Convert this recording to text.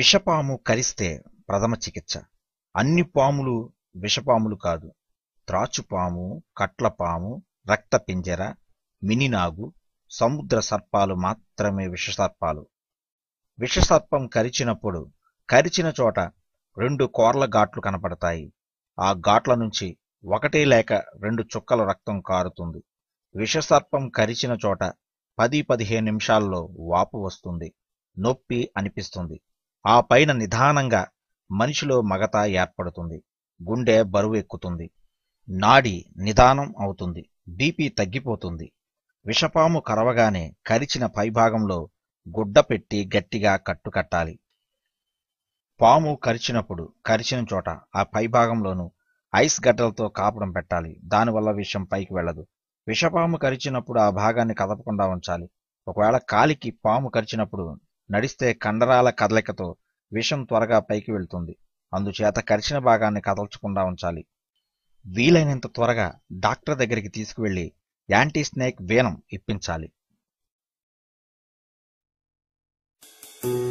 విషపాము కరిస్తే ప్రథమ చికిత్స అన్ని పాములు విషపాములు కాదు త్రాచుపాము కట్లపాము రక్తపింజర మినినాగు సముద్ర సర్పాలు మాత్రమే విషసర్పాలు విషసర్పం కరిచినప్పుడు కరిచిన చోట రెండు కోర్ల ఘాట్లు కనపడతాయి ఆ ఘాట్ల నుంచి ఒకటి లేక రెండు చుక్కల రక్తం కారుతుంది విషసర్పం కరిచిన చోట పది పదిహేను నిమిషాల్లో వాపు వస్తుంది నొప్పి అనిపిస్తుంది ఆ పైన నిదానంగా మనిషిలో మగత ఏర్పడుతుంది గుండె బరువు ఎక్కుతుంది నాడి నిదానం అవుతుంది బీపీ తగ్గిపోతుంది విషపాము కరవగానే కరిచిన పైభాగంలో గుడ్డ పెట్టి గట్టిగా కట్టుకట్టాలి పాము కరిచినప్పుడు కరిచిన చోట ఆ పైభాగంలోనూ ఐస్ గడ్డలతో కాపడం పెట్టాలి దానివల్ల విషం పైకి వెళ్ళదు విషపాము కరిచినప్పుడు ఆ భాగాన్ని కదపకుండా ఉంచాలి ఒకవేళ కాలికి పాము కరిచినప్పుడు నడిస్తే కండరాల కదలికతో విషం త్వరగా పైకి వెళ్తుంది అందుచేత కరిచిన భాగాన్ని కదల్చకుండా ఉంచాలి వీలైనంత త్వరగా డాక్టర్ దగ్గరికి తీసుకువెళ్లి యాంటీ స్నేక్ వేనం ఇప్పించాలి